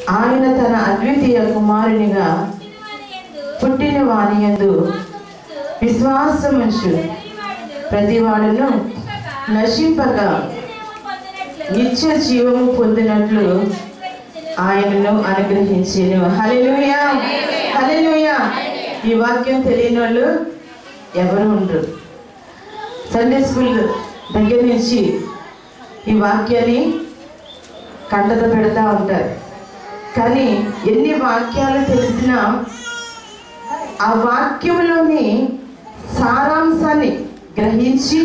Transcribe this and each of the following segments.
ఆయన తన అద్వితీయ కుమారునిగా పుట్టిన వాని యందు విశ్వాసముంచు ప్రతివాడును నశింపక నిత్య జీవము పొందినట్లు ఆయనను అనుగ్రహించాను హల్లెలూయా హల్లెలూయా ఈ వాక్యం తెలియని వాళ్ళు ఎవరు ఉండరు సండే స్కూల్ దగ్గర నుంచి ఈ వాక్యాన్ని కంటత పెడతా ఉంటారు కానీ ఎన్ని వాక్యాలు తెలిసినా ఆ వాక్యంలోని సారాంశాన్ని గ్రహించి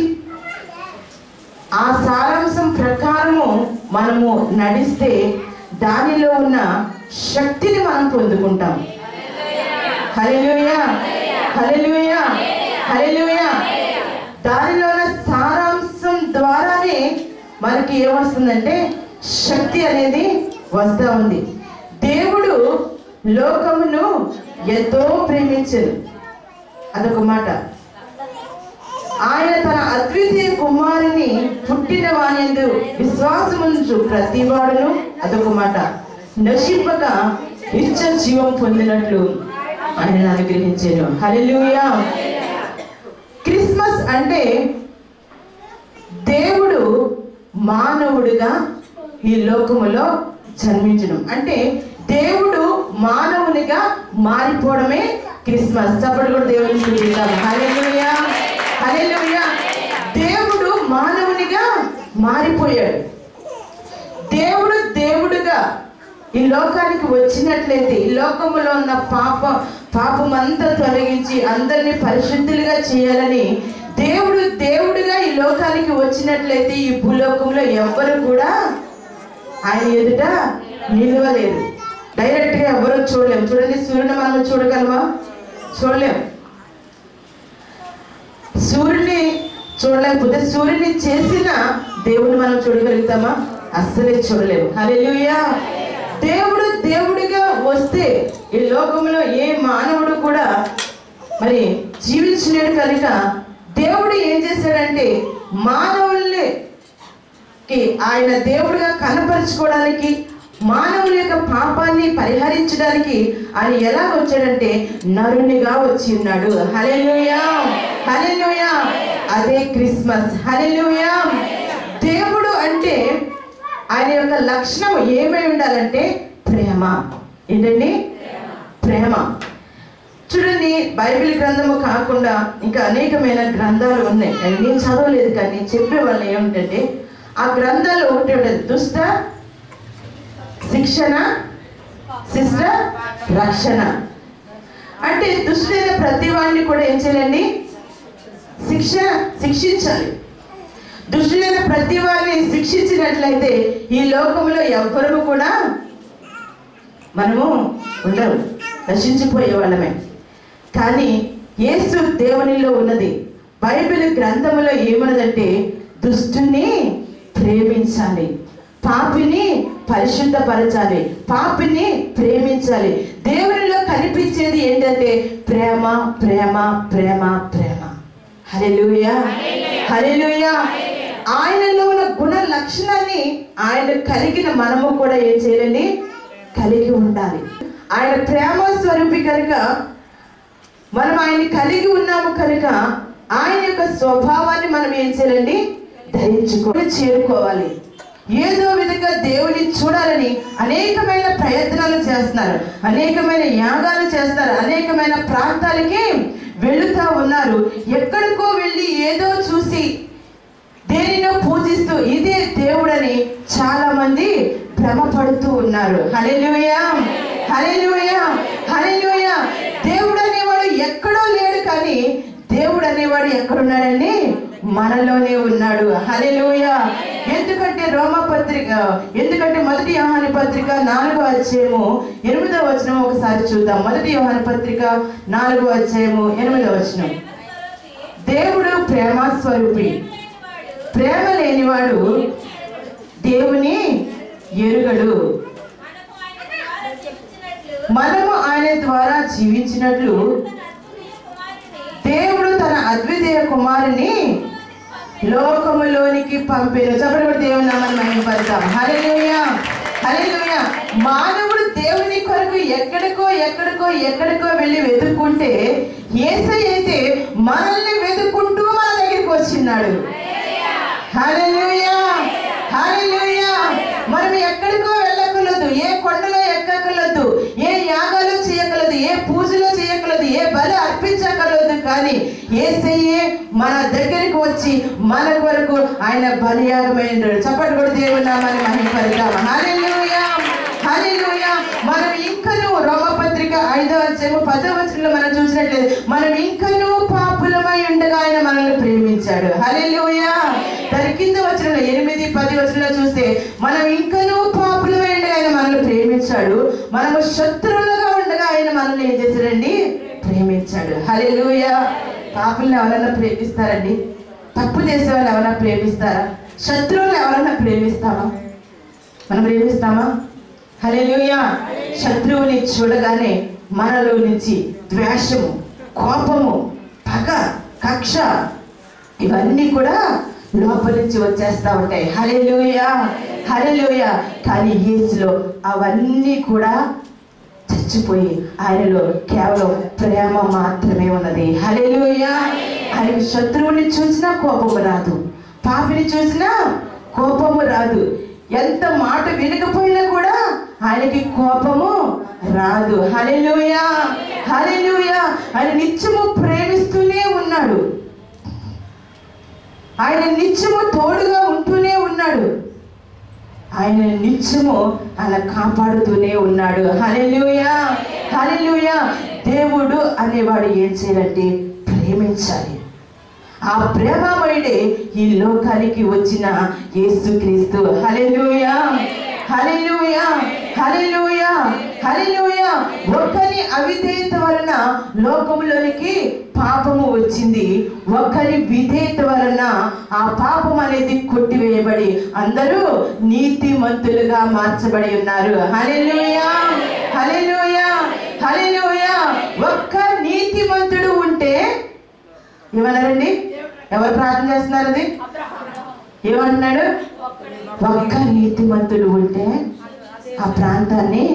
ఆ సారాంశం ప్రకారము మనము నడిస్తే దానిలో ఉన్న శక్తిని మనం పొందుకుంటాం హల్లెలూయా హల్లెలూయా హల్లెలూయా దానిలో ఉన్న సారాంశం ద్వారానే మనకి ఏమొస్తుందంటే శక్తి అనేది వస్తూ ఉంది దేవుడు లోకమును ఎంతో ప్రేమించదు అదొక మాట ఆయన తన అద్వితీయ కుమారుని పుట్టిన వాణ్యందు విశ్వాసముంచు ప్రతివాడును అదొక మాట నశింపక నిత్య జీవం పొందినట్లు ఆయన అనుగ్రహించాను హల్లెలూయా క్రిస్మస్ అంటే దేవుడు మానవుడిగా ఈ లోకములో జన్మించడం అంటే దేవుడు మానవునిగా మారిపోవడమే క్రిస్మస్ చప్పటి కూడా దేవుని చూపిద్దాం హల్లెలూయా హల్లెలూయా దేవుడు మానవునిగా మారిపోయాడు దేవుడు దేవుడుగా ఈ లోకానికి వచ్చినట్లయితే ఈ లోకములో ఉన్న పాప పాపమంతా తొలగించి అందరినీ పరిశుద్ధులుగా చేయాలని దేవుడు దేవుడుగా ఈ లోకానికి వచ్చినట్లయితే ఈ భూలోకంలో ఎవ్వరు కూడా ఆయన ఎదుట నిలవలేదు డైరెక్ట్ గా ఎవరు చూడలేము చూడండి సూర్యుని మనం చూడగలమా చూడలేం సూర్యుని చూడలేకపోతే సూర్యుని చేసిన దేవుని మనం చూడగలుగుతామా అస్సలే చూడలేము హల్లెలూయా దేవుడు దేవుడిగా వస్తే ఈ లోకంలో ఏ మానవుడు కూడా మరి జీవించలేడు కనుక దేవుడు ఏం చేశాడంటే మానవుల్ని కి ఆయన దేవుడిగా కనపరుచుకోవడానికి మానవుల యొక్క పాపాన్ని పరిహరించడానికి ఆయన ఎలా వచ్చాడంటే నరునిగా వచ్చి ఉన్నాడు హల్లెలూయా హల్లెలూయా అదే క్రిస్మస్ హల్లెలూయా దేవుడు అంటే ఆయన యొక్క లక్షణం ఏమై ఉండాలంటే ప్రేమ ఏంటండి ప్రేమ చూడండి బైబిల్ గ్రంథము కాకుండా ఇంకా అనేకమైన గ్రంథాలు ఉన్నాయి అవి నేను చదవలేదు కానీ చెప్పే వాళ్ళు ఏమిటంటే ఆ గ్రంథాలు ఒకటి ఉంటుంది దుష్ట శిక్షణ శిష్ట రక్షణ అంటే దుష్టులైన ప్రతి వాడిని కూడా ఏం చేయాలండి శిక్ష శిక్షించాలి దుష్టులైన ప్రతి వారిని శిక్షించినట్లయితే ఈ లోకంలో ఎవ్వరు కూడా మనము ఉండరు నశించిపోయే వాళ్ళమే కానీ యేసు దేవునిలో ఉన్నది బైబిల్ గ్రంథములో ఏమన్నదంటే దుష్టుని ప్రేమించాలి పాపిని పరిశుద్ధపరచాలి పాపిని ప్రేమించాలి దేవునిలో కనిపించేది ఏంటంటే ప్రేమ ప్రేమ ప్రేమ ప్రేమ హల్లెలూయా హల్లెలూయా ఆయనలో ఉన్న గుణ లక్షణాన్ని ఆయన కలిగిన మనము కూడా ఏం చేయాలండి కలిగి ఉండాలి ఆయన ప్రేమ స్వరూపి కనుక మనం ఆయన్ని కలిగి ఉన్నాము కనుక ఆయన యొక్క స్వభావాన్ని మనం ఏం చేయాలండి ధరించుకొని చేరుకోవాలి ఏదో విధంగా దేవుని చూడాలని అనేకమైన ప్రయత్నాలు చేస్తున్నారు అనేకమైన యాగాలు చేస్తారు అనేకమైన ప్రాంతాలకి వెళుతా ఉన్నారు ఎక్కడికో వెళ్ళి ఏదో చూసి దేనినో పూజిస్తూ ఇదే దేవుడని చాలా మంది భ్రమపడుతూ ఉన్నారు హల్లెలూయా హల్లెలూయా హల్లెలూయా దేవుడు అనేవాడు ఎక్కడో లేడు కానీ దేవుడు అనేవాడు ఎక్కడున్నాడండి మనలోనే ఉన్నాడు హల్లెలూయా ఎందుకంటే రోమ పత్రిక ఎందుకంటే మొదటి యోహాని పత్రిక నాలుగో అధ్యాయము ఎనిమిదో వచనం ఒకసారి చూద్దాం మొదటి యోహాని పత్రిక నాలుగో అధ్యాయము ఎనిమిదో వచనం దేవుడు ప్రేమ స్వరూపి ప్రేమ లేనివాడు దేవుని ఎరుగడు మనము ఆయన ద్వారా జీవించినట్లు దేవుడు తన అద్వితీయ కుమారుని లోకములోనికి పంపిన చెప్పడం దేవుని నామని మహిమపడతాం హల్లెలూయా హల్లెలూయా మానవుడు దేవుని కొరకు ఎక్కడికో ఎక్కడికో ఎక్కడికో వెళ్ళి వెతుక్కుంటే ఏసై అయితే మనల్ని వెతుక్కుంటూ మన దగ్గరికి వచ్చిన్నాడు హల్లెలూయా హల్లెలూయా మనం ఎక్కడికో వెళ్ళకూడదు ఏ కొండలో ఎక్కకూడదు ఏ యాగాలు చేయకూడదు ఏ పూజలు చేయకూడదు ఏ బలి అర్పించకూడదు కానీ ఏసయ్యే మన దగ్గరికి వచ్చి మన కొరకు ఆయన బలియాగమైనాడు చప్పటి కూడా దేవుని నామాన్ని మహిమపడతాం హల్లెలూయా హల్లెలూయా మనం ఇంకను రోమపత్రిక ఐదో అధ్యాయము పదో వచనంలో మనం చూసినట్లయితే మనం ఇంకను పాపులమై ఉండగా ఆయన మనల్ని ప్రేమించాడు హల్లెలూయా దాని కింద వచనంలో ఎనిమిది పది వచనంలో చూస్తే మనం ఇంకను పాపులమై ఉండగా ఆయన మనల్ని ప్రేమించాడు మనము శత్రువులుగా ఉండగా ఆయన మనల్ని ఏం చేశాడండి ప్రేమించాడు హల్లెలూయా పాపుల్ని ఎవరైనా ప్రేమిస్తారండి తప్పు చేసే వాళ్ళు ఎవరైనా ప్రేమిస్తారా శత్రువులు ఎవరైనా ప్రేమిస్తామా మనం ప్రేమిస్తామా హల్లెలూయా శత్రువుని చూడగానే మనలో నుంచి ద్వేషము కోపము పగ కక్ష ఇవన్నీ కూడా లోపల నుంచి వచ్చేస్తా ఉంటాయి హల్లెలూయా హల్లెలూయా కానీ యేసులో అవన్నీ కూడా చచ్చిపోయి ఆయనలో కేవలం ప్రేమ మాత్రమే ఉన్నది హల్లెలూయా ఆయన శత్రువుని చూసినా కోపము రాదు పాపిని చూసినా కోపము రాదు ఎంత మాట వినకపోయినా కూడా ఆయనకి కోపము రాదు హల్లెలూయా హల్లెలూయా ఆయన నిత్యము ప్రేమిస్తూనే ఉన్నాడు ఆయన నిత్యము తోడుగా ఉంటూనే ఉన్నాడు ఆయన నిత్యము అలా కాపాడుతూనే ఉన్నాడు హల్లెలూయా హల్లెలూయా దేవుడు అనేవాడు ఏం చేయాలంటే ప్రేమించాలి ఆ ప్రేమమయుడే ఈ లోకానికి వచ్చిన యేసుక్రీస్తు హల్లెలూయా హల్లెలూయా హల్లెలూయా హల్లెలూయా ఒక్కరి అవిధేయత వలన లోకములోనికి పాపము వచ్చింది ఒక్కరి విధేయత వలన ఆ పాపం అనేది కొట్టివేయబడి అందరూ నీతిమంతులుగా మార్చబడి ఉన్నారు హల్లెలూయా హల్లెలూయా హల్లెలూయా ఒక్క నీతిమంతుడు ఉంటే ఏమన్నారండి ఎవరు ప్రార్థన చేస్తున్నారు అది ఏమన్నాడు ఒక్క నీతిమంతుడు ఉంటే ఆ ప్రాంతాన్ని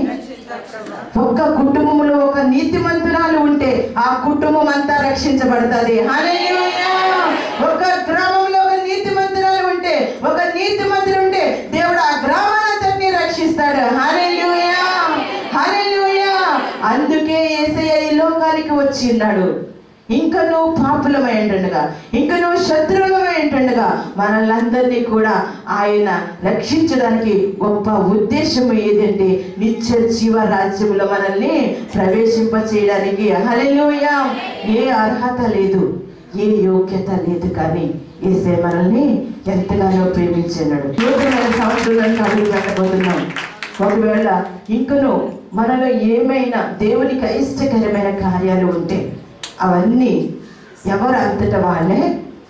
ఒక్క కుటుంబంలో ఒక నీతిమంతురాలు ఉంటే ఆ కుటుంబం అంతా రక్షించబడుతుంది హల్లెలూయా ఒక గ్రామంలో ఒక నీతిమంతురాలు ఉంటే ఒక నీతిమంతుడు ఉంటే దేవుడు ఆ గ్రామానంతటిని రక్షిస్తాడు హల్లెలూయా హల్లెలూయా అందుకే యేసయ్య ఈ లోకానికి వచ్చి ఉన్నాడు ఇంకా నువ్వు పాపులమై ఉంటుండగా ఇంకా నువ్వు శత్రువులమై ఉంటుండగా మనల్ని కూడా ఆయన రక్షించడానికి గొప్ప ఉద్దేశం ఏదంటే నిత్య జీవ రాజ్యంలో మనల్ని ప్రవేశింప చేయడానికి హల్లెలూయా ఏ అర్హత లేదు ఏ యోగ్యత లేదు కానీ ఏసే మనల్ని ఎంతగానో ప్రేమించినాడు నూతన సంవత్సరాలను అడుగు పెట్టబోతున్నాం ఒకవేళ ఇంకను మనలో ఏమైనా దేవునికి అయిష్టకరమైన కార్యాలు ఉంటే అవన్నీ ఎవరు అంతటా వాళ్ళే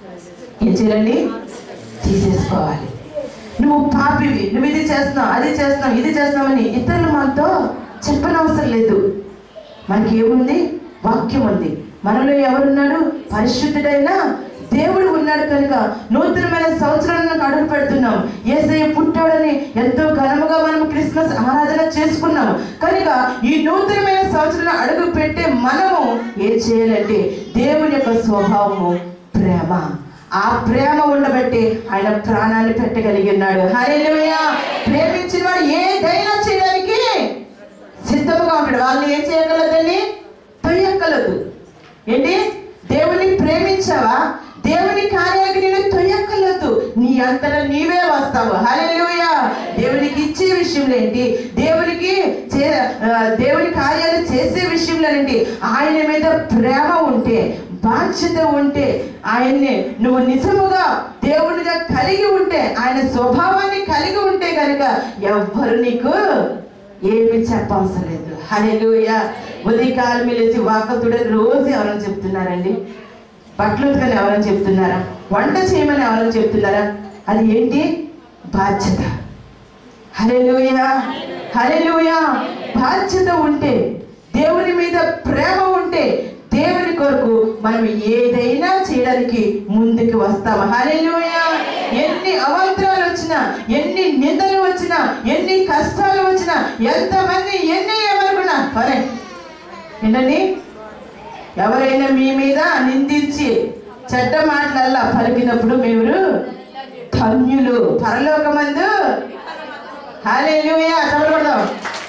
ఏం చేయాలండి తీసేసుకోవాలి నువ్వు పాపివి నువ్వు ఇది చేస్తున్నావు అది చేస్తున్నావు ఇది చేస్తున్నావని ఇతరులు మనతో చెప్పనవసరం లేదు మనకి ఏముంది వాక్యం ఉంది మనలో ఎవరున్నాడు పరిశుద్ధుడైన దేవుడు ఉన్నాడు కనుక నూతనమైన సంవత్సరాలను అడుగు పెడుతున్నాం ఏసయ్య పుట్టాడని ఎంతో ఘనముగా మనం క్రిస్మస్ ఆరాధన చేసుకున్నాం కనుక ఈ నూతనమైన సంవత్సరం అడుగు పెట్టే మనము ఏం చేయాలంటే దేవుని యొక్క స్వభావము ప్రేమ ఆ ప్రేమ ఉండబట్టి ఆయన ప్రాణాన్ని పెట్టగలిగి ఉన్నాడు హల్లెలూయా ప్రేమించిన వాడు ఏదైనా చేయడానికి సిద్ధముగా ఉంటాడు వాళ్ళని ఏం చేయగలదని తొయ్యక్కలదు ఏంటి దేవుని ప్రేమించావా దేవుని కార్యాలకి నేను తొయ్యక్కలేదు నీ అంతటా నీవే వస్తావు హల్లెలూయా దేవునికి ఇచ్చే విషయంలో ఏంటి దేవునికి చే ఆ, దేవుని కార్యాలు చేసే విషయంలో ఏంటి ఆయన మీద ప్రేమ ఉంటే బాధ్యత ఉంటే ఆయన్ని నువ్వు నిజముగా దేవునిగా కలిగి ఉంటే ఆయన స్వభావాన్ని కలిగి ఉంటే కనుక ఎవ్వరు నీకు ఏమి చెప్పవసరం లేదు హల్లెలూయా ఉదయకాలం లేచి వాకతుడని రోజు ఎవరైనా చెప్తున్నారండి బట్టలు ఉతకని ఎవరైనా చెప్తున్నారా వంట చేయమని ఎవరైనా చెప్తున్నారా అది ఏంటి బాధ్యత హల్లెలూయా హల్లెలూయా బాధ్యత ఉంటే దేవుని మీద ప్రేమ ఉంటే దేవుని కొరకు మనం ఏదైనా చేయడానికి ముందుకు వస్తాం హల్లెలూయా ఎన్ని అవాంతరాలు వచ్చినా ఎన్ని నిందలు వచ్చినా ఎన్ని కష్టాలు వచ్చినా ఎంతమంది ఎన్ని ఏమనుకున్నా సరే ఏంటండి ఎవరైనా మీ మీద నిందించి చెడ్డ మాటలల్లా పలికినప్పుడు మీరు ధన్యులు పరలోకమందు హాలేలుయా చదవకూడదు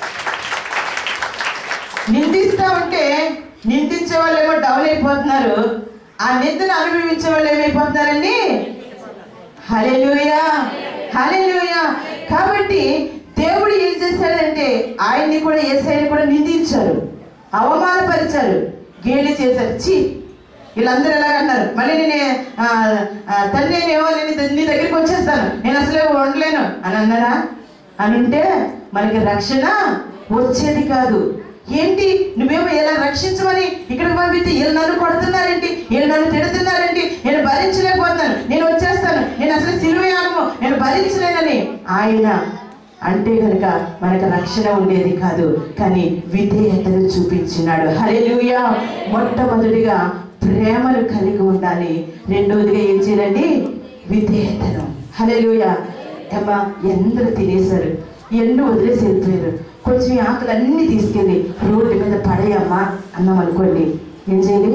నిందిస్తా ఉంటే నిందించే వాళ్ళేమో డౌన్ అయిపోతున్నారు ఆ నిందను అనుభవించే వాళ్ళు ఏమైపోతున్నారండి హల్లెలూయా హల్లెలూయా కాబట్టి దేవుడు ఏం చేశాడంటే ఆయన్ని కూడా ఏసైని కూడా నిందించారు అవమానపరిచారు గేలి చేశారు చి వీళ్ళందరూ ఎలాగ అన్నారు మళ్ళీ నేను ఆ, ఆ, తండ్రి నేనేమో నేను నీ- నీ దగ్గరికి వచ్చేస్తాను నేను అసలే ఉండలేను అని అన్నారా అని ఉంటే మనకి రక్షణ వచ్చేది కాదు ఏంటి నువ్వేమో ఎలా రక్షించమని ఇక్కడికి పంపిస్తే వీళ్ళు నన్ను కొడుతున్నారేంటి వీళ్ళు నన్ను తిడుతున్నారేంటి నేను భరించలేకపోతున్నాను నేను వచ్చేస్తాను నేను అసలు సిలువేయాలము నేను భరించలేనని ఆయన అంటే కనుక మనకు రక్షణ ఉండేది కాదు కానీ విధేయతను చూపించినాడు హల్లెలూయా మొట్టమొదటిగా ప్రేమను కలిగి ఉండాలి రెండవదిగా ఏం చేయాలండి విధేయతను హల్లెలూయా అమ్మా ఎందరూ తినేశారు ఎన్నో వదిలేసి వెళ్ళిపోయారు కొంచెం ఈ ఆకులు అన్ని తీసుకెళ్ళి రోడ్డు మీద పడేయమ్మా అన్నాం అనుకోండి ఏం చేయాలి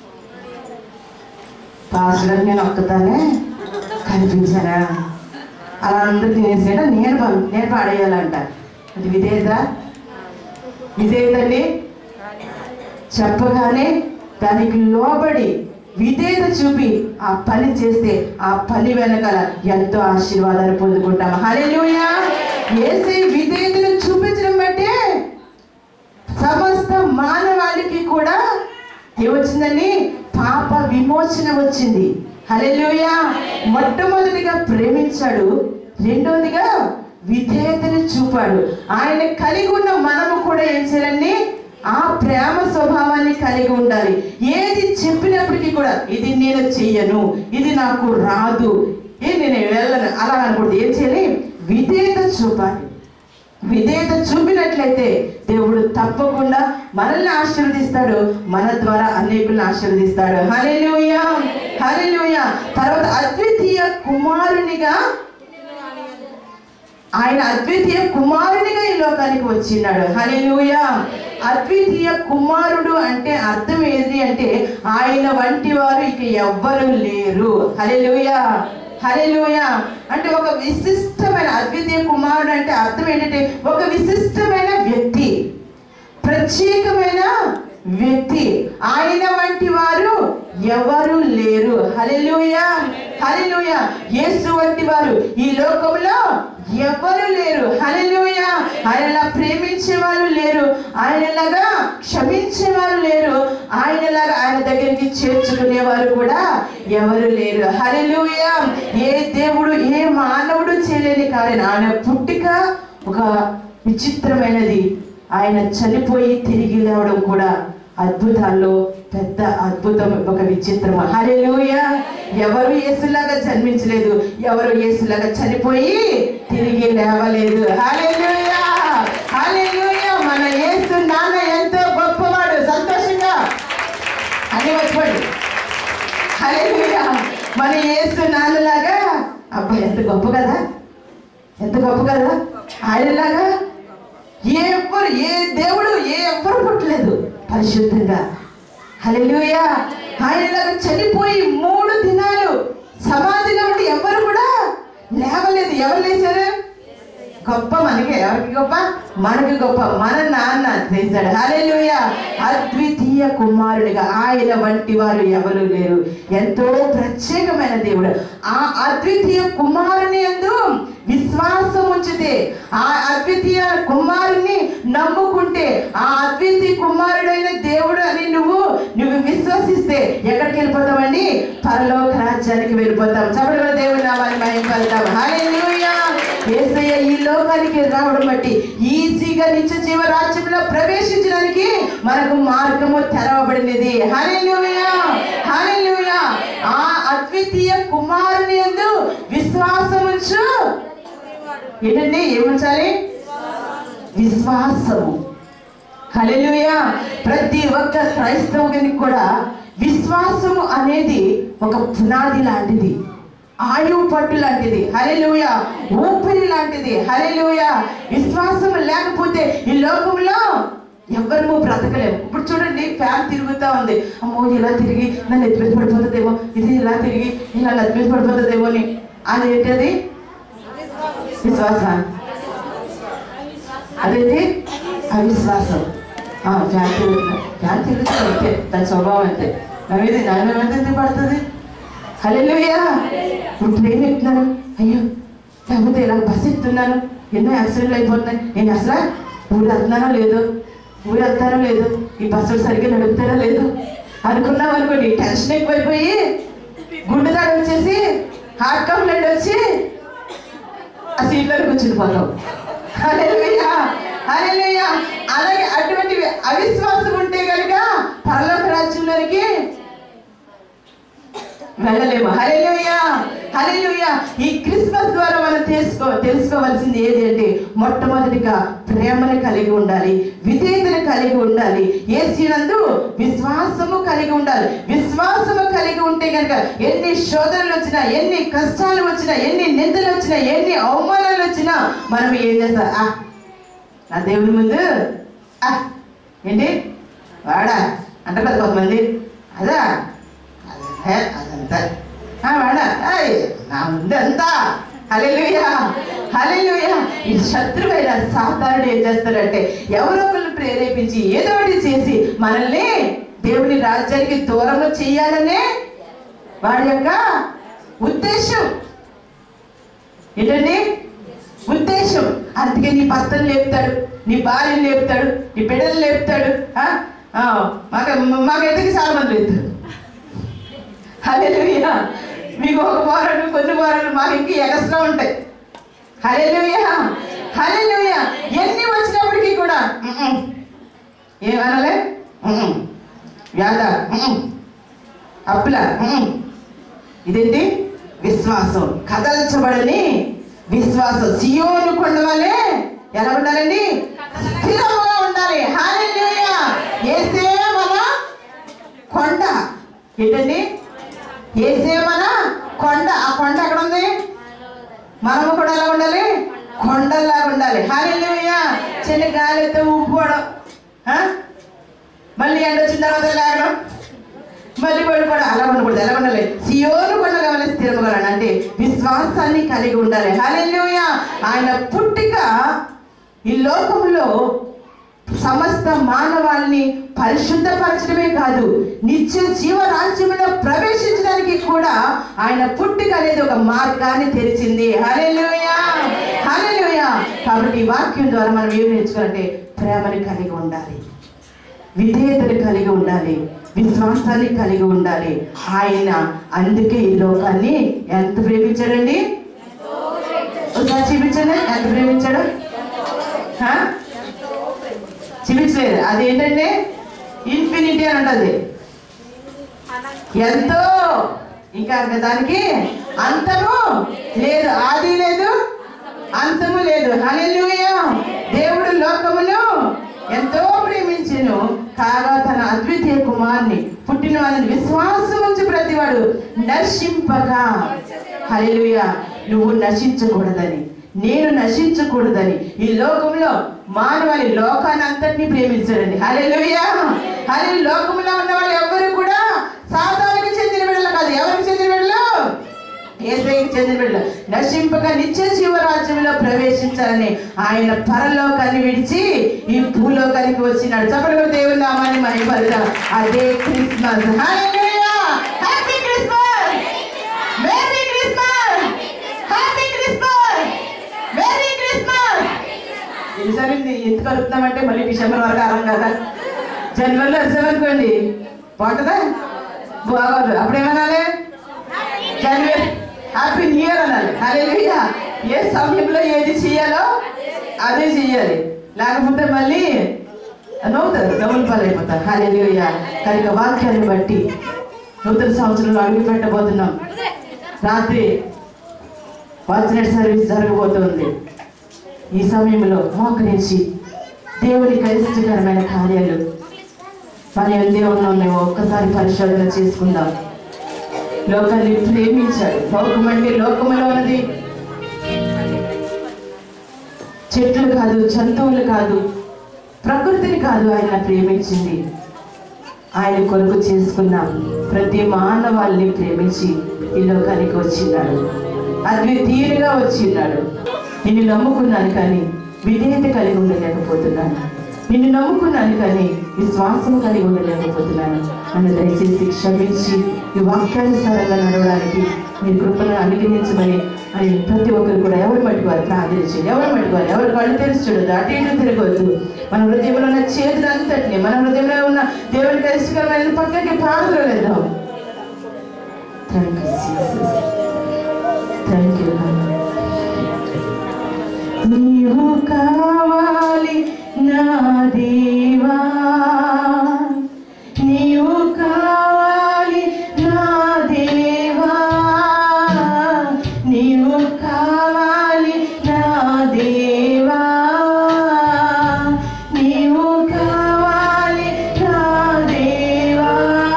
పాస్టర్ నేను ఒక్కతానే కనిపించానా అలా అందరూ తినేసాడ నేను పం- నేను పాడేయాలంట అది విధేయత విధేయతండి చెప్పగానే దానికి లోబడి విధేయత చూపి ఆ పని చేస్తే ఆ పని వెనకాల ఎంతో ఆశీర్వాదాలు పొందుకుంటాం హల్లెలూయా ఏసై విధేయతను చూపించడం బట్టే సమస్త మానవాళికి కూడా ఏమొచ్చిందండి పాప విమోచన వచ్చింది హల్లెలూయా మొట్టమొదటిగా ప్రేమించాడు రెండోదిగా విధేయతను చూపాడు ఆయన కలిగి ఉన్న మనము కూడా ఏం చేయాలండి ఆ ప్రేమ స్వభావాన్ని కలిగి ఉండాలి ఏది చెప్పినప్పటికీ కూడా ఇది నేను చెయ్యను ఇది నాకు రాదు ఏ నేను వెళ్ళను అలా అనకూడదు ఏం చేయాలి విధేయత చూపాలి విధేయత చూపినట్లయితే దేవుడు తప్పకుండా మనల్ని ఆశీర్వదిస్తాడు మన ద్వారా అనేకులను ఆశీర్వదిస్తాడు హల్లెలూయా హల్లెలూయా తర్వాత అద్వితీయ కుమారునిగా ఆయన అద్వితీయ కుమారునిగా ఈ లోకానికి వచ్చినాడు హల్లెలూయా అద్వితీయ కుమారుడు అంటే అర్థం ఏంటి అంటే ఆయన వంటి వారు ఇక ఎవ్వరు లేరు హల్లెలూయా హల్లెలూయా అంటే ఒక విశిష్టమైన అద్వితీయ కుమారుడు అంటే అర్థం ఏంటంటే ఒక విశిష్టమైన వ్యక్తి ప్రత్యేకమైన వ్యక్తి ఆయన వంటి వారు ఎవరు లేరు హల్లెలూయా హల్లెలూయా యేసు వంటి వారు ఈ లోకంలో ఎవరు లేరు హల్లెలూయా ఆయనలా ప్రేమించే వాళ్ళు లేరు ఆయనలాగా క్షమించే వాళ్ళు లేరు ఆయనలాగా ఆయన దగ్గరికి చేర్చుకునే వారు కూడా ఎవరు లేరు హల్లెలూయా ఏ దేవుడు ఏ మానవుడు చేయలేని కార్యం ఆయన పుట్టిక ఒక విచిత్రమైనది ఆయన చనిపోయి తిరిగి లేవడం కూడా అద్భుతాల్లో పెద్ద అద్భుతం ఒక విచిత్రం హల్లెలూయా ఎవరు యేసులాగా జన్మించలేదు ఎవరు యేసులాగా చనిపోయి తిరిగి లేవలేదు హల్లెలూయా హల్లెలూయా మన యేసు నాన్న ఎంతో గొప్పవాడు సంతోషంగా అని వచ్చాడు హల్లెలూయా మన యేసు నాన్నలాగా అబ్బా ఎంత గొప్ప కదా ఎంత గొప్ప కదా ఆయనలాగా ఏ ఎవ్వరు ఏ దేవుడు ఏ ఎవ్వరు పుట్టలేదు పరిశుద్ధంగా హల్లెలూయా ఆయనలాగా చనిపోయి మూడు దినాలు సమాధిలో ఉండి ఎవరు కూడా లేవలేదు ఎవరు లేచారు గొప్ప మనకి ఎవరికి గొప్ప మనకి గొప్ప మన నాన్న చేశాడు హల్లెలూయా అద్వితీయ కుమారుడిగా ఆయన వంటి వారు ఎవరు లేరు ఎంతో ప్రత్యేకమైన దేవుడు ఆ అద్వితీయ కుమారుని ఎందు విశ్వాసం ఉంచితే ఆ అద్వితీయ కుమారుని నమ్ముకుంటే ఆ అద్వితీయ కుమారుడైన దేవుడు అని నువ్వు నువ్వు విశ్వసిస్తే ఎక్కడికి వెళ్ళిపోతామండి పరలోక రాజ్యానికి వెళ్ళిపోతాం చపడలో దేవుడు నామాన్ని మహింపడతాం హల్లెలూయా యేసయ్య ఈ లోకానికి రావడం బట్టి ఈజీగా నిత్య జీవ రాజ్యంలో ప్రవేశించడానికి మనకు మార్గము తెరవబడినది హల్లెలూయా హల్లెలూయా ఆ అద్వితీయ కుమారుని యందు విశ్వాసం ఉంచు ఏంటండి ఏముంచాలి విశ్వాసము హల్లెలూయా ప్రతి ఒక్క క్రైస్తవునికి కూడా విశ్వాసము అనేది ఒక పునాది లాంటిది ఆయువు పట్టు లాంటిది హల్లెలూయా ఊపిరి లాంటిది హల్లెలూయా విశ్వాసం లేకపోతే ఈ లోకంలో ఎవరు బ్రతకలేము ఇప్పుడు చూడండి ఫ్యాన్ తిరుగుతా ఉంది అమ్మో ఇలా తిరిగి నన్ను ఎత్తి మీద పడిపోతుందేమో ఇది ఇలా తిరిగి ఇలా నెత్తి మీద పడిపోతుందేమో అని అది ఏంటది విశ్వాస అదేంటి అవిశ్వాసం ఆ, ఫ్యాన్ తిరుగుతుంది ఫ్యాన్ తిరుగుతుంది అంతే దాని స్వభావం అంతే నా మీద నా మీద ఎంత పడుతుంది హల్లెలూయా ఇప్పుడు ట్రైన్ ఎక్కుతున్నాను అయ్యో లేకపోతే ఇలా బస్ ఎక్కుతున్నాను ఎన్నో యాక్సిడెంట్లు అయిపోతున్నాయి నేను అసలు ఊరు వెళ్తున్నానో లేదో ఊరు వెళ్తానో లేదో ఈ బస్సులు సరిగ్గా నడుపుతారో లేదు అనుకున్నాం అనుకోండి టెన్షన్ ఎక్కువైపోయి గుండె దాడి వచ్చేసి హార్ట్ కంప్లైంట్ వచ్చి ఆ సీట్లో కూర్చుని పోతాం హల్లెలూయా హల్లెలూయా అలాగే అటువంటి అవిశ్వాసం ఉంటే కనుక పరలోక రాజ్యంలోనికి వెళ్ళలేము హల్లెలూయా హల్లెలూయా ఈ క్రిస్మస్ ద్వారా మనం తెలుసుకో తెలుసుకోవాల్సింది ఏది అంటే మొట్టమొదటిగా ప్రేమను కలిగి ఉండాలి విధేయతను కలిగి ఉండాలి ఏసీనందు విశ్వాసము కలిగి ఉండాలి విశ్వాసము కలిగి ఉంటే కనుక ఎన్ని శోధనలు వచ్చినా ఎన్ని కష్టాలు వచ్చినా ఎన్ని నిందలు వచ్చినా ఎన్ని అవమానాలు వచ్చినా మనం ఏం చేస్తాం ఆ నా దేవుని ముందు ఆ ఏంటి వాడా అంటారు కదా కొంతమంది అదా అదే అదంతా ఆ, వాడా ఏయ్, నా ముందు అంతా హల్లెలూయా హల్లెలూయా ఈ శత్రువైన సాతానుడు ఏం చేస్తాడంటే ఎవరో ఒకరిని ప్రేరేపించి ఏదో ఒకటి చేసి మనల్ని దేవుని రాజ్యానికి దూరము చేయాలనే వాడి యొక్క ఉద్దేశం ఏంటండి ఉద్దేశం అందుకే నీ భర్తను లేపుతాడు నీ భార్యను లేపుతాడు నీ బిడ్డలు లేపుతాడు ఆ? ఆ, మాకు మాకైతే చాలా మంది లేపుతాడు హల్లెలూయా మీకు ఒక వారాలు కొన్ని వారాలు మాకు ఇంక ఎగస్ట్రా ఉంటాయి హల్లెలూయా హల్లెలూయా ఎన్ని వచ్చినప్పటికీ కూడా "ఉమ్మ్." ఏమనాలే "ఉమ్మ్." వ్యాధ "ఉమ్మ్." అప్పుల "ఉమ్మ్." ఇదేంటి విశ్వాసం కదల్చబడని విశ్వాసం సియోను కొండ వలె ఎలా ఉండాలండి స్థిరముగా ఉండాలి హల్లెలూయా యేసే మన కొండ ఏంటండి ఏసే మన కొండ ఆ కొండ ఎక్కడ ఉంది మనము కూడా ఎలా ఉండాలి కొండల్లాగా ఉండాలి హల్లెలూయా చిన్న గాలితో ఊపుకోవడం ఆ? మళ్ళీ ఎండ వచ్చిన తర్వాత లేగడం మళ్ళీ పడిపోవడం అలా ఉండకూడదు ఎలా ఉండాలి సియోను కొండ కావాలి స్థిరముగా ఉండాలి. అంటే విశ్వాసాన్ని కలిగి ఉండాలి హల్లెలూయా ఆయన పుట్టిక ఈ లోకంలో సమస్త మానవాళిని పరిశుద్ధపరచడమే కాదు నిత్య జీవ రాజ్యంలో ప్రవేశించడానికి కూడా ఆయన పుట్టిక అనేది ఒక మార్గాన్ని తెరిచింది హల్లెలూయా హల్లెలూయా కాబట్టి ఈ వాక్యం ద్వారా మనం ఏం నేర్చుకోవాలంటే ప్రేమని కలిగి ఉండాలి విధేయతను కలిగి ఉండాలి విశ్వాసాన్ని కలిగి ఉండాలి ఆయన అందుకే ఈ లోకాన్ని ఎంత ప్రేమించాడండి ఒకసారి చూపించండి ఎంత ప్రేమించాడు హా? చూపించలేదు అదేంటంటే ఇన్ఫినిటీ అని ఉంటుంది ఎంతో ఇంకా ఇంకా దానికి అంతము లేదు ఆది లేదు అంతము లేదు హల్లెలూయా దేవుడు లోకమును ఎంతో ప్రేమించెను కాగా తన అద్వితీయ కుమార్ని పుట్టిన వారిని విశ్వాసం ఉంచి ప్రతివాడు నశింపగా హల్లెలూయా నువ్వు నశించకూడదని నేను నశించకూడదని ఈ లోకంలో మానవాళి లోకాన్ని అంతటినీ ప్రేమించాడండి హల్లెలూయా హరి లోకంలో ఉన్న వాళ్ళు ఎవరు కూడా సాతానికి చెందిన బిడ్డలు కాదు ఎవరికి చెందిన బిడ్డలు ఏసైకి చెందిన బిడ్డలు నశింపక నిత్య జీవరాజ్యంలో ప్రవేశించాలని ఆయన పరలోకాన్ని విడిచి ఈ భూలోకానికి వచ్చినాడు చెప్పండి కూడా దేవుని నామాన్ని మహిమపడతాం అదే Christmas hallelujah happy Christmas merry Christmas happy Christmas merry Christmas ఈసారి ఎందుకు కలుపుతామంటే మళ్ళీ డిసెంబర్ వరకు అరం కదా జనవరిలో వచ్చామనుకోండి బాగుంటుందా బాగోదు అప్పుడు ఏమనాలి జనవరి హ్యాపీ న్యూ ఇయర్ అనాలి హల్లెలూయా ఏ సమయంలో ఏది చేయాలో అదే చెయ్యాలి లేకపోతే మళ్ళీ నవ్వుతారు డబుల్ పాలు అయిపోతారు హల్లెలూయా కనుక వాక్యాన్ని బట్టి నూతన సంవత్సరంలో అడుగు పెట్టబోతున్నాం రాత్రి వాచ్నెట్ సర్వీస్ జరగబోతోంది ఈ సమయంలో మోకరించి దేవుని కరిష్టకరమైన కార్యాలు మన దేవుని ఉన్నాయో ఒక్కసారి పరిశోధన చేసుకుందాం లోకాన్ని ప్రేమించాడు లోకం అంటే లోకములో ఉన్నది చెట్లు కాదు జంతువులు కాదు ప్రకృతిని కాదు ఆయన ప్రేమించింది ఆయన కొరకు చేసుకున్న ప్రతి మానవాల్ని ప్రేమించి ఈ లోకానికి వచ్చిన్నాడు అద్వితీయునిగా వచ్చిన్నాడు నిన్ను నమ్ముకున్నాను కానీ విధేయత కలిగి ఉండలేకపోతున్నాను నిన్ను నమ్ముకున్నాను కానీ విశ్వాసం కలిగి ఉండలేకపోతున్నాను నన్ను దయచేసి క్షమించి ఈ వాక్యానుసారంగా నడవడానికి మీ కృపను అనుగ్రహించమని అని ప్రతి ఒక్కరు కూడా ఎవరు మట్టి వారు ప్రార్థించండి ఎవరు మట్టి వారు ఎవరు కళ్ళు తెరిచి చూడదు అటు ఇటు తిరగవద్దు మన హృదయంలో ఉన్న చేతులు అంతటిని మన హృదయంలో ఉన్న దేవునికి ఇష్టకరమైన పక్కకి ప్రార్థనలేదాం thank you Jesus thank you నీవు కావాలి నా దేవా నీవు కావాలి నా దేవా నీవు కావాలి నా దేవా నీవు కావాలి నా దేవా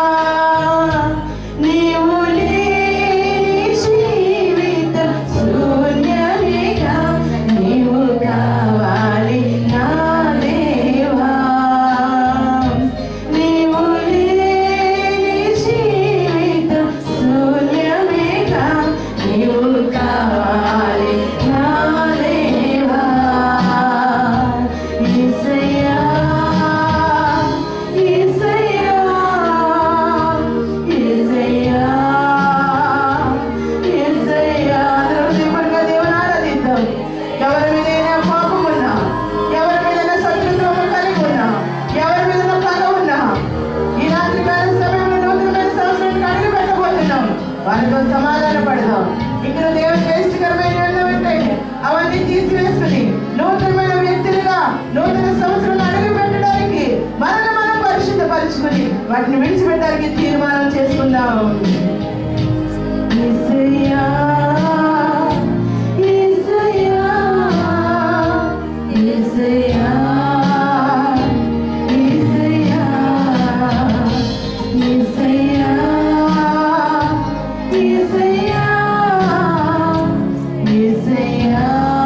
నీవు లేని జీవితం శూన్యమేగా నీవు కావాలి నా దేవా నీవు లేని జీవితం శూన్యమేగా నీవు కావాలి నా దేవా యేసయ్యా యేసయ్యా యేసయ్యా యేసయ్యా హృదయపూర్వక దేవుని ఆరాధిద్దాం ఎవరి మీదైనా కోపం ఉన్నా ఎవరి మీదైనా శత్రుత్వం కలిగి ఉన్నా ఎవరి మీద పగ ఉన్నా ఈ రాత్రి కాల సమయంలో నూతనమైన సంవత్సరానికి అడుగు పెట్టబోతున్నాం వారితో సమాధాన పడదాం ఇక్కడ దేవుని శ్రేష్టకరమైన ఏంటంటే అవన్నీ తీసివేసుకుని నూతనమైన వ్యక్తులుగా నూతన సంవత్సరం అడుగు పెట్టడానికి మనల్ని మనం పరిశుద్ధపరచుకుని వాటిని విడిచిపెట్టడానికి తీర్మానం చేసుకుందాం యేసయ్యా, యేసయ్యా, యేసయ్యా, యేసయ్యా, యేసయ్యా, యేసయ్యా, యేసయ్యా,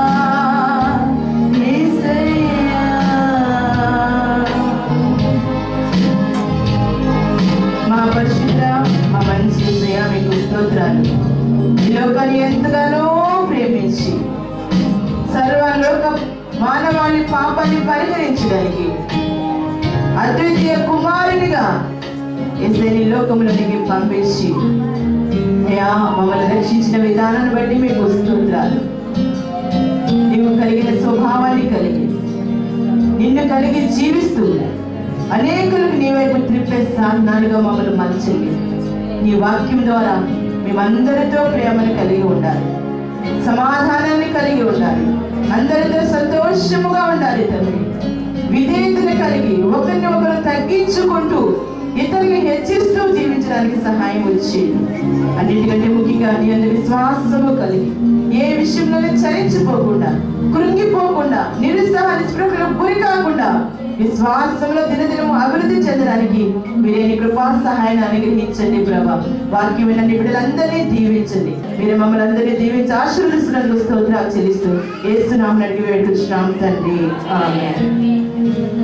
యేసయ్యా. మా పరిశుద్ధ మా మంచి యేసయ్య మీకు స్తోత్రాలు ఈ లోకాన్ని ఎంతగానో ప్రేమించి సర్వలోక మానవాళి పాపాన్ని పరిహరించడానికి అద్వితీయ కుమారునిగా ఎస్ఐని లోకములకి పంపించి అయ్యా మమ్మల్ని రక్షించిన విధానాన్ని బట్టి మీకు స్తోత్రాలు నీవు కలిగిన స్వభావాన్ని కలిగి నిన్ను కలిగి జీవిస్తూ అనేకులకు నీ వైపు త్రిప్పే సాధనాలుగా మమ్మల్ని మలచండి నీ వాక్యం ద్వారా మేమందరితో ప్రేమను కలిగి ఉండాలి సమాధానాన్ని కలిగి ఉండాలి అందరితో సంతోషముగా ఉండాలి తండ్రి విధేయతను కలిగి ఒకరిని ఒకరు తగ్గించుకుంటూ ఇతరులను హెచ్చిస్తూ జీవించడానికి సహాయం వచ్చేది అన్నిటికంటే ముఖ్యంగా నీ అందు విశ్వాసము కలిగి ఏ విషయంలోనే చలించిపోకుండా కృంగిపోకుండా నిరుత్సాహ నిస్పృహలకు గురి కాకుండా విశ్వాసంలో దినదినము అభివృద్ధి చెందడానికి మీరే నీ కృపా సహాయాన్ని అనుగ్రహించండి ప్రభా వాక్యం వినండి బిడ్డలందరినీ దీవించండి మీరు మమ్మల్ని అందరినీ దీవించి ఆశీర్వదిస్తున్నందుకు స్తోత్రాలు చెల్లిస్తూ ఏస్తున్నాం నడిగి వేడుచున్నాం తండ్రి ఆమె